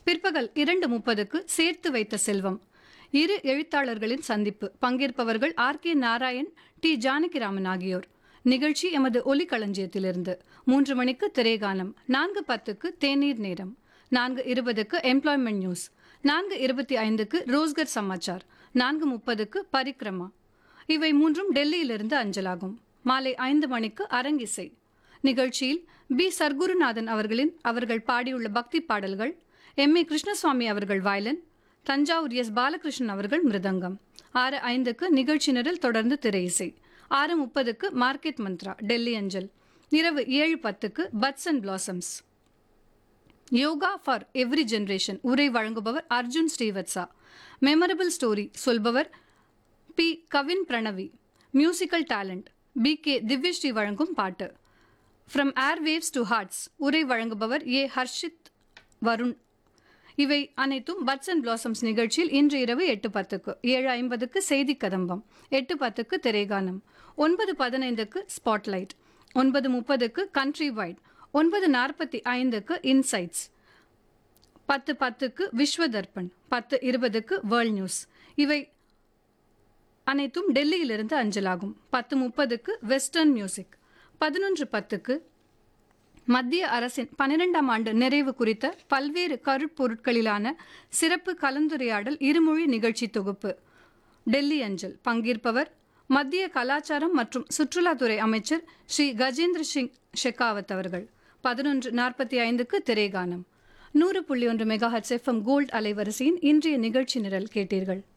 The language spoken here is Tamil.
பிற்பகல் இரண்டு முப்பதுக்கு சேர்த்து வைத்த செல்வம் இரு எழுத்தாளர்களின் சந்திப்பு பங்கேற்பவர்கள் R K Narayan T Janakiraman ஆகியோர் நிகழ்ச்சி எமது ஒலிக்களஞ்சியத்திலிருந்து மூன்று மணிக்கு திரைகானம் நான்கு பத்துக்கு தேநீர் நேரம் நான்கு இருபதுக்கு எம்ப்ளாய்மெண்ட் நியூஸ் நான்கு இருபத்தி ஐந்துக்கு ரோஸ்கர் சமாச்சார் நான்கு முப்பதுக்கு பரிக்ரமா இவை மூன்றும் டெல்லியிலிருந்து அஞ்சலாகும் மாலை ஐந்து மணிக்கு அரங்கிசை நிகழ்ச்சியில் பி சர்க்குருநாதன் அவர்களின் அவர்கள் பாடியுள்ள பக்தி பாடல்கள் எம் ஏ கிருஷ்ணசுவாமி அவர்கள் வயலின் தஞ்சாவூர் எஸ் பாலகிருஷ்ணன் அவர்கள் மிருதங்கம் ஆறு ஐந்துக்கு நிகழ்ச்சி நிரல் தொடர்ந்து திரை இசை ஆறு முப்பதுக்கு மார்க்கெட் மந்த்ரா டெல்லி அஞ்சல் இரவு ஏழு பத்துக்கு buds and blossoms yoga for every generation உரை வழங்குபவர் அர்ஜுன் ஸ்ரீவத்சா மெமரபிள் ஸ்டோரி சொல்பவர் P Kavin Pranavi musical talent P K Divyasri வழங்கும் பாட்டு from air waves to hearts உரை வழங்குபவர் ஏ ஹர்ஷித் வருண் இவை அனைத்தும் பட்ஸ் அண்ட் பிளாசம்ஸ் நிகழ்ச்சியில் இன்று இரவு எட்டு பத்துக்கு ஏழு ஐம்பதுக்கு செய்தி கதம்பம் எட்டு பத்துக்கு திரைகானம் ஒன்பது பதினைந்துக்கு ஸ்பாட்லைட் ஒன்பது முப்பதுக்கு கண்ட்ரி வைட் ஒன்பது நாற்பத்தி ஐந்துக்கு இன்சைட்ஸ் பத்து பத்துக்கு விஸ்வ தர்ப்பண் பத்து இருபதுக்கு வேர்ல்ட் நியூஸ் இவை அனைத்தும் டெல்லியிலிருந்து அஞ்சலாகும் பத்து முப்பதுக்கு வெஸ்டர்ன் மியூசிக் பதினொன்று பத்துக்கு மத்திய அரசின் பன்னிரெண்டாம் ஆண்டு நிறைவு குறித்த பல்வேறு கருப்பொருட்களிலான சிறப்பு கலந்துரையாடல் இருமொழி நிகழ்ச்சி தொகுப்பு டெல்லி அஞ்சல் பங்கேற்பவர் மத்திய கலாச்சாரம் மற்றும் சுற்றுலாத்துறை அமைச்சர் ஸ்ரீ கஜேந்திர சிங் ஷெகாவத் அவர்கள் பதினொன்று நாற்பத்தி ஐந்துக்கு திரைகானம் நூறு புள்ளி ஒன்று மெகா ஹெச் எஃப்எம் கோல்ட் அலைவரிசையின் இன்றைய நிகழ்ச்சி நிரல் கேட்டீர்கள்